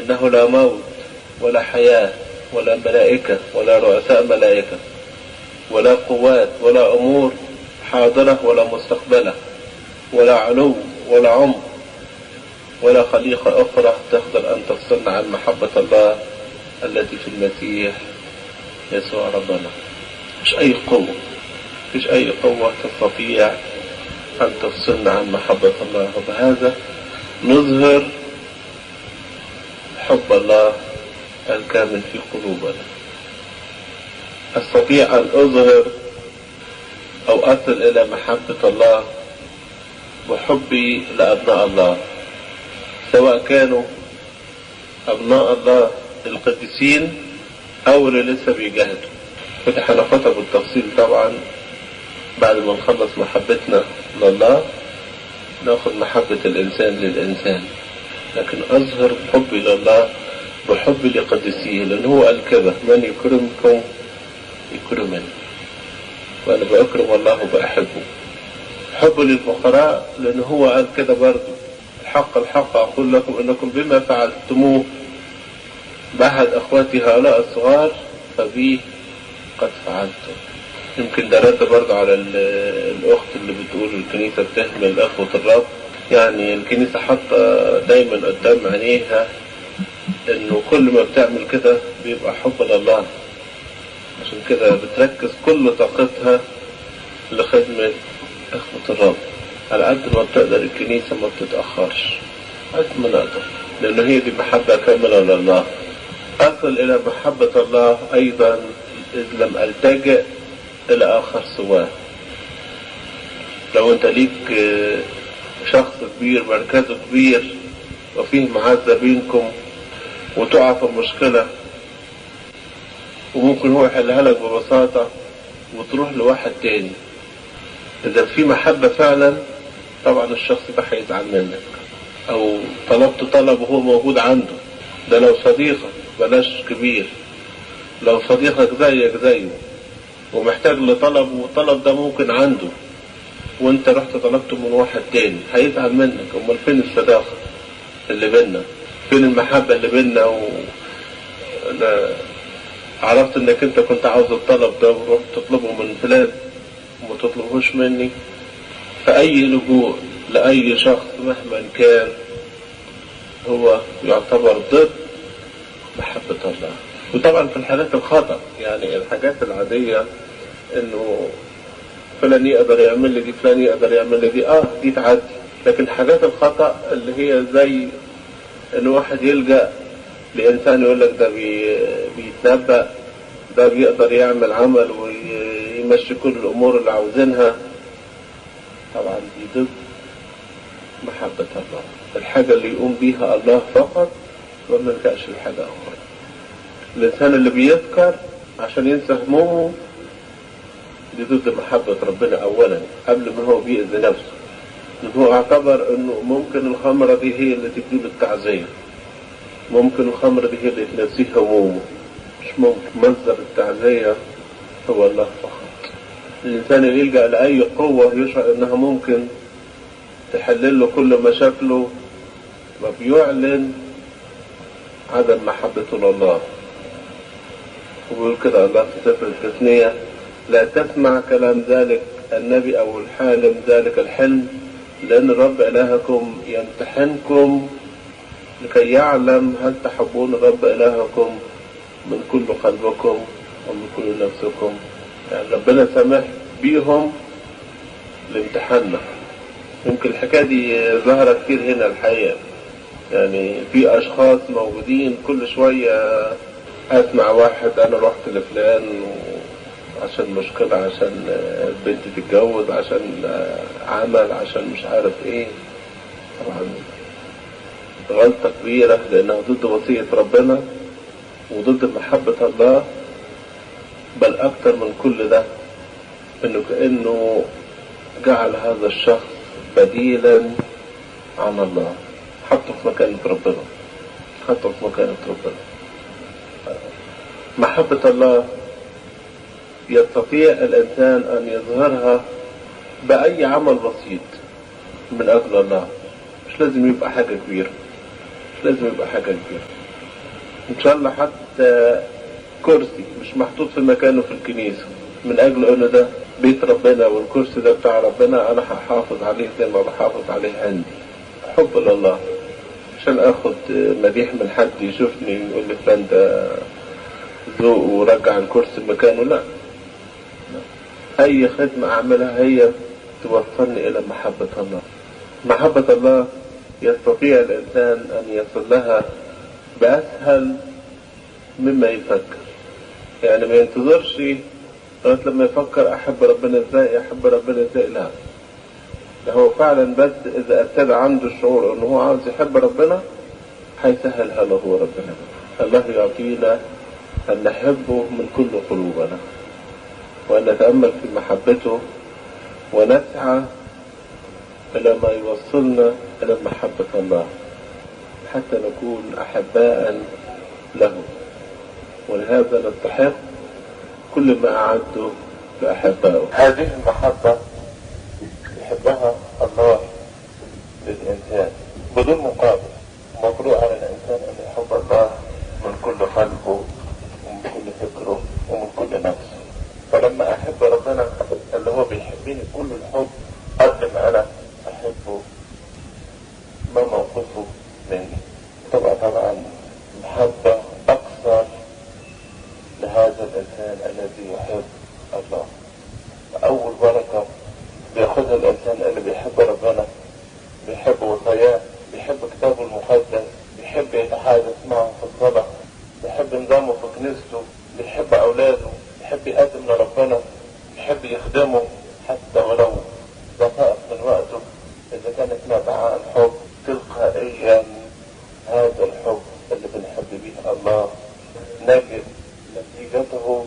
انه لا موت ولا حياة ولا ملائكة ولا رؤساء ملائكة ولا قوات ولا امور حاضرة ولا مستقبلة ولا علو ولا عمق ولا خليقة أخرى تقدر أن تفصلنا عن محبة الله التي في المسيح يسوع ربنا مش أي قوة مش أي قوة تستطيع أن تفصلنا عن محبة الله وبهذا نظهر حب الله الكامل في قلوبنا أستطيع أن أظهر أو أصل إلى محبة الله وحبي لأبناء الله سواء كانوا أبناء الله القديسين أو اللي لسه بيجاهدوا كنت هناخدها بالتفصيل طبعا بعد ما نخلص محبتنا لله ناخد محبة الإنسان للإنسان لكن أظهر حبي لله وحبي لقدسيه لأن هو قال كده من يكرمكم يكرمني وأنا بأكرم الله وبأحبه حب للفقراء لأن هو قال كده برضه الحق الحق أقول لكم أنكم بما فعلتموه بأحد أخواتي هؤلاء الصغار فبي قد فعلتم يمكن ده رد برضه على الأخت اللي بتقول الكنيسة بتهمل أخوة الرب يعني الكنيسة حاطة دايما قدام عينيها إنه كل ما بتعمل كده بيبقى حب لله عشان كده بتركز كل طاقتها لخدمة إخوة الرب على قد ما بتقدر الكنيسة ما بتتأخرش قد ما نقدر لأن هي دي محبة كاملة لله أصل إلى محبة الله أيضا إذ لم ألتجئ إلى آخر سواه لو أنت ليك شخص كبير مركزه كبير وفيه معزة بينكم وتقع في مشكلة وممكن هو يحلها لك ببساطة وتروح لواحد تاني إذا في محبة فعلا طبعا الشخص ده هيزعل منك أو طلبت طلب وهو موجود عنده ده لو صديقك بلاش كبير لو صديقك زيك زيه ومحتاج لطلب والطلب ده ممكن عنده وانت رحت طلبته من واحد تاني هيزعل منك امال فين الصداقة اللي بينا فين المحبة اللي بينا و... أنا عرفت انك انت كنت عاوز الطلب ده ورحت تطلبه من فلان وما تطلبهوش مني فأي لجوء لأي شخص مهما كان هو يعتبر ضد محبة الله وطبعا في الحالات الخطأ يعني الحاجات العادية انه فلان يقدر يعمل لي دي فلان يقدر يعمل لي دي اه دي تعدي لكن حاجات الخطأ اللي هي زي ان واحد يلجأ لإنسان يقول لك ده بي بيتنبأ ده بيقدر يعمل عمل ويمشي كل الأمور اللي عاوزينها طبعا دي ضد محبة الله الحاجة اللي يقوم بيها الله فقط ما نلجأش لحاجة أخرى الإنسان اللي بيذكر عشان ينسى همومه دي ضد محبة ربنا أولا قبل ما هو بيأذي نفسه هو اعتبر انه ممكن الخمرة دي هي اللي تجيب التعزية ممكن الخمرة دي هي اللي تنسيه همومه مش ممكن مصدر التعزية هو الله فقط الإنسان اللي يلجأ لأي قوة يشعر إنها ممكن تحلل له كل مشاكله وبيعلن عدم محبته لله وبيقول كده الله في سفر التثنية لا تسمع كلام ذلك النبي أو الحالم ذلك الحلم لأن الرب إلهكم يمتحنكم لكي يعلم هل تحبون الرب إلهكم من كل قلبكم ومن كل نفسكم يعني ربنا سمح بيهم لامتحاننا يمكن الحكاية دي ظاهرة كتير هنا الحقيقة يعني في أشخاص موجودين كل شوية أسمع واحد أنا رحت لفلان عشان مشكلة عشان بنت تتجوز عشان عمل عشان مش عارف ايه طبعا غلطة كبيرة لأنها ضد وصية ربنا وضد محبة الله بل أكتر من كل ده إنه كأنه جعل هذا الشخص بديلا عن الله حطه في مكانة ربنا حطه في مكانة ربنا محبة الله يستطيع الإنسان أن يظهرها بأي عمل بسيط من أجل الله مش لازم يبقى حاجة كبيرة مش لازم يبقى حاجة كبيرة ان شاء الله حتى كرسي مش محطوط في مكانه في الكنيسة من اجل انه ده بيت ربنا والكرسي ده بتاع ربنا انا هحافظ عليه زي ما بحافظ عليه عندي حب لله عشان اخد مديح من حد يشوفني يقول لي فلان ده ذوق ورجع الكرسي مكانه لا اي خدمة اعملها هي توصلني الى محبة الله محبة الله يستطيع الانسان ان يصل لها باسهل مما يفكر يعني ما ينتظرش لغايه لما يفكر احب ربنا ازاي احب ربنا ازاي لا ده هو فعلا بس اذا ابتدى عنده الشعور انه هو عاوز يحب ربنا هيسهلها له هو ربنا الله يعطينا ان نحبه من كل قلوبنا وان نتامل في محبته ونسعى الى ما يوصلنا الى محبه الله حتى نكون احباء له ولهذا نستحق كل ما أعده لأحبائه هذه المحبة يحبها الله للإنسان بدون مقابل مفروض على الإنسان أن يحب الله من كل قلبه ومن كل فكره ومن كل نفسه فلما أحب ربنا اللي هو بيحبني كل الحب قد ما أنا أحبه ما موقفه مني طبعا طبعا محبة أكثر لهذا الإنسان الذي يحب الله أول بركة بياخدها الإنسان اللي بيحب ربنا بيحب وصاياه بيحب كتابه المقدس بيحب يتحادث معه في الصلاة بيحب نظامه في كنيسته بيحب أولاده بيحب يقدم لربنا بيحب يخدمه حتى ولو دقائق من وقته إذا كانت نابعة عن حب تلقائيا هذا الحب اللي بنحب به الله نجد نتيجته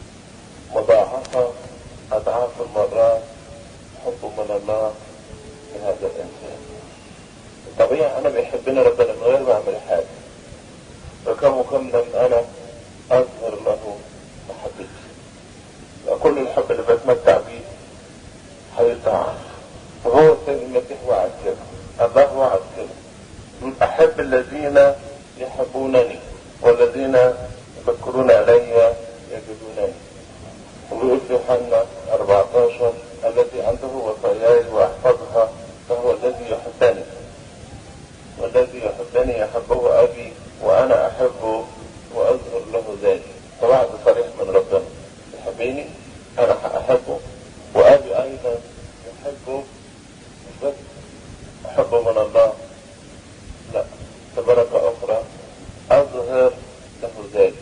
مضاعفة أضعاف المرات حب من الله لهذا الإنسان طبيعي أنا بيحبني ربنا من غير ما أعمل حاجة فكم وكم لم أنا أظهر له محبتي كل الحب اللي بتمتع بيه هيضاعف فهو السيد المسيح وعد كده الله وعد كده يقول أحب الذين يحبونني والذين يفكرون علي يجدونني ويقول في يوحنا 14 الذي عنده وصاياي واحفظها فهو الذي يحبني والذي يحبني يحبه ابي وانا احبه واظهر له ذلك فوعد صريح من ربنا يحبني انا احبه وابي ايضا يحبه مش بس احبه من الله لا بركه اخرى اظهر له ذلك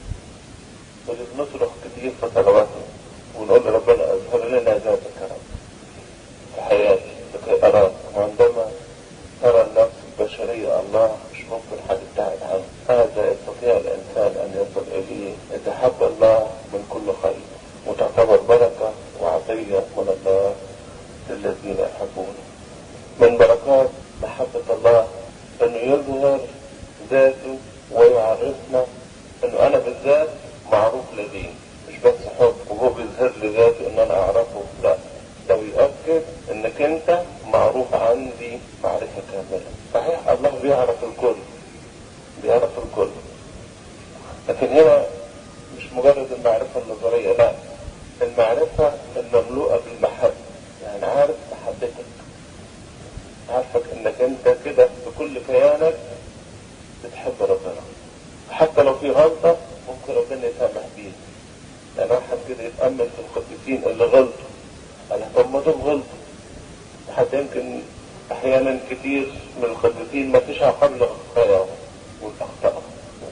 ونصرخ كتير في صلواتنا ونقول لربنا اظهر لنا ذاتك يا رب في حياتي لكي اراك وعندما ترى النفس البشرية الله مش ممكن حد يبتعد عنه هذا يستطيع الانسان ان يصل اليه اذا حب الله من كل خير وتعتبر بركة وعطية من الله للذين يحبونه من بركات محبة الله انه يظهر ذاته ويعرفنا انه انا بالذات معروف لديه مش بس حب وهو بيظهر لي ذاته ان انا اعرفه لا ده بيؤكد انك انت معروف عندي معرفة كاملة صحيح الله بيعرف الكل بيعرف الكل لكن هنا مش مجرد المعرفة النظرية لا المعرفة المملوءة بالمحبة يعني عارف محبتك عارفك انك انت كده بكل كيانك بتحب ربنا حتى لو في غلطة ممكن ربنا يسامح بيها يعني واحد كده يتأمل في القديسين اللي غلطوا قال طب ما دول غلطوا حتى يمكن احيانا كتير من القديسين ما فيش عقاب لخطاياهم والاخطاء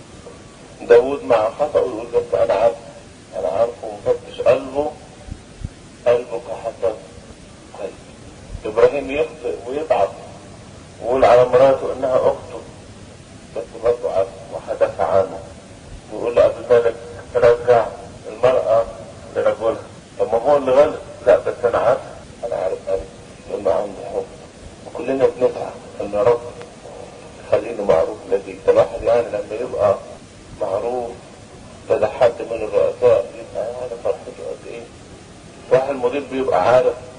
داود مع خطأه يقول بس انا عارف انا عارفه ومفتش قلبه قلبك حسب طيب ابراهيم يخطئ ويضعف ويقول على مراته انها اخته بس برضه عارف وحدث عنه ويقول له قبل ذلك رجع المرأة لرجلها طب ما هو اللي غلط لا بس انا عارف انا عارف قلبي لانه عنده حب وكلنا بنسعى ان يا رب خليني معروف لديك ده الواحد يعني لما يبقى معروف لدى حد من الرؤساء يبقى يعني فرحته قد ايه واحد المدير بيبقى عارف